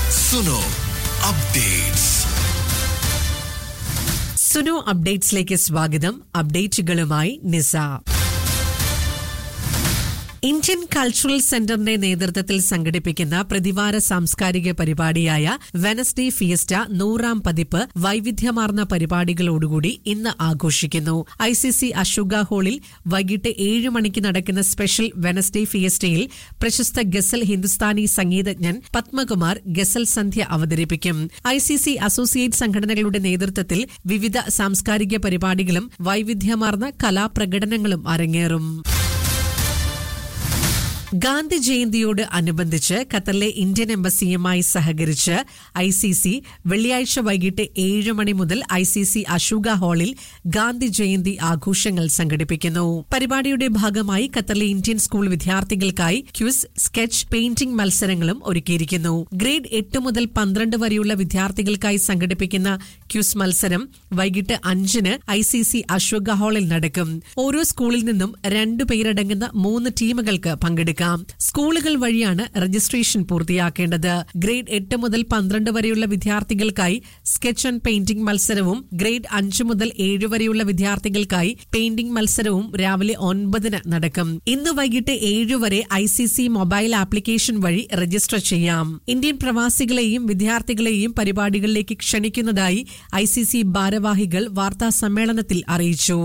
Suno updates Sunu അപ്ഡേറ്റ്സിലേക്ക് സ്വാഗതം അപ്ഡേറ്റുകളുമായി നിസ Indian cultural സെന്ററിന്റെ നേതൃത്വത്തിൽ സംഘടിപ്പിക്കുന്ന പ്രതിവാര സാംസ്കാരിക പരിപാടിയായ വെനസ്ഡേ ഫിയസ്റ്റ നൂറാം പതിപ്പ് വൈവിധ്യമാർന്ന പരിപാടികളോടുകൂടി ഇന്ന് ആഘോഷിക്കുന്നു ഐ സി സി അശോക ഹാളിൽ വൈകിട്ട് ഏഴ് മണിക്ക് നടക്കുന്ന സ്പെഷ്യൽ വെനസ്ഡേ ഫിയസ്റ്റയിൽ പ്രശസ്ത ഗസൽ ഹിന്ദുസ്ഥാനി സംഗീതജ്ഞൻ പത്മകുമാർ ഗസൽ സന്ധ്യ അവതരിപ്പിക്കും ഐ സി സി അസോസിയേറ്റ് സംഘടനകളുടെ നേതൃത്വത്തിൽ വിവിധ സാംസ്കാരിക പരിപാടികളും വൈവിധ്യമാർന്ന കലാപ്രകടനങ്ങളും അരങ്ങേറും ഗാന്ധി ജയന്തിയോട് അനുബന്ധിച്ച് ഖത്തറിലെ ഇന്ത്യൻ എംബസിയുമായി സഹകരിച്ച് ഐ സി സി വെള്ളിയാഴ്ച വൈകിട്ട് ഏഴ് മണി മുതൽ ഐ സി സി അശോക ഹാളിൽ ഗാന്ധി ജയന്തി ആഘോഷങ്ങൾ സംഘടിപ്പിക്കുന്നു പരിപാടിയുടെ ഭാഗമായി ഖത്തറിലെ ഇന്ത്യൻ സ്കൂൾ വിദ്യാർത്ഥികൾക്കായി ക്യൂസ് സ്കെച്ച് പെയിന്റിംഗ് മത്സരങ്ങളും ഒരുക്കിയിരിക്കുന്നു ഗ്രേഡ് എട്ട് മുതൽ പന്ത്രണ്ട് വരെയുള്ള വിദ്യാർത്ഥികൾക്കായി സംഘടിപ്പിക്കുന്ന ക്യൂസ് മത്സരം വൈകിട്ട് അഞ്ചിന് ഐ സി സി അശോക ഹാളിൽ നടക്കും ഓരോ സ്കൂളിൽ നിന്നും രണ്ടു പേരടങ്ങുന്ന മൂന്ന് ടീമുകൾക്ക് പങ്കെടുക്കാം സ്കൂളുകൾ വഴിയാണ് രജിസ്ട്രേഷൻ പൂർത്തിയാക്കേണ്ടത് ഗ്രേഡ് എട്ട് മുതൽ പന്ത്രണ്ട് വരെയുള്ള വിദ്യാർത്ഥികൾക്കായി സ്കെച്ച് ആൻഡ് പെയിന്റിംഗ് മത്സരവും ഗ്രേഡ് അഞ്ച് മുതൽ ഏഴ് വരെയുള്ള വിദ്യാർത്ഥികൾക്കായി പെയിന്റിംഗ് മത്സരവും രാവിലെ ഒൻപതിന് നടക്കും ഇന്ന് വൈകിട്ട് ഏഴ് വരെ I C C mobile application വഴി രജിസ്റ്റർ ചെയ്യാം ഇന്ത്യൻ പ്രവാസികളെയും വിദ്യാർത്ഥികളെയും പരിപാടികളിലേക്ക് ക്ഷണിക്കുന്നതായി ഐ സി സി ഭാരവാഹികൾ വാർത്താ സമ്മേളനത്തിൽ അറിയിച്ചു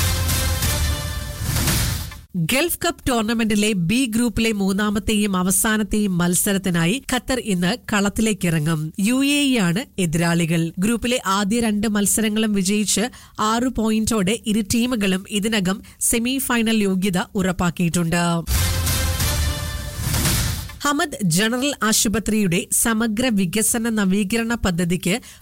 ഗൾഫ് കപ്പ് ടൂർണമെന്റിലെ ബി ഗ്രൂപ്പിലെ മൂന്നാമത്തെയും അവസാനത്തെയും മത്സരത്തിനായി ഖത്തർ ഇന്ന് കളത്തിലേക്കിറങ്ങും യു എ ആണ് എതിരാളികൾ ഗ്രൂപ്പിലെ ആദ്യ രണ്ട് മത്സരങ്ങളും വിജയിച്ച് ആറു പോയിന്റോടെ ഇരു ടീമുകളും ഇതിനകം സെമി ഫൈനൽ യോഗ്യത ഉറപ്പാക്കിയിട്ടുണ്ട് ഹമദ് ജനറൽ ആശുപത്രിയുടെ സമഗ്ര വികസന നവീകരണ പദ്ധതിക്ക്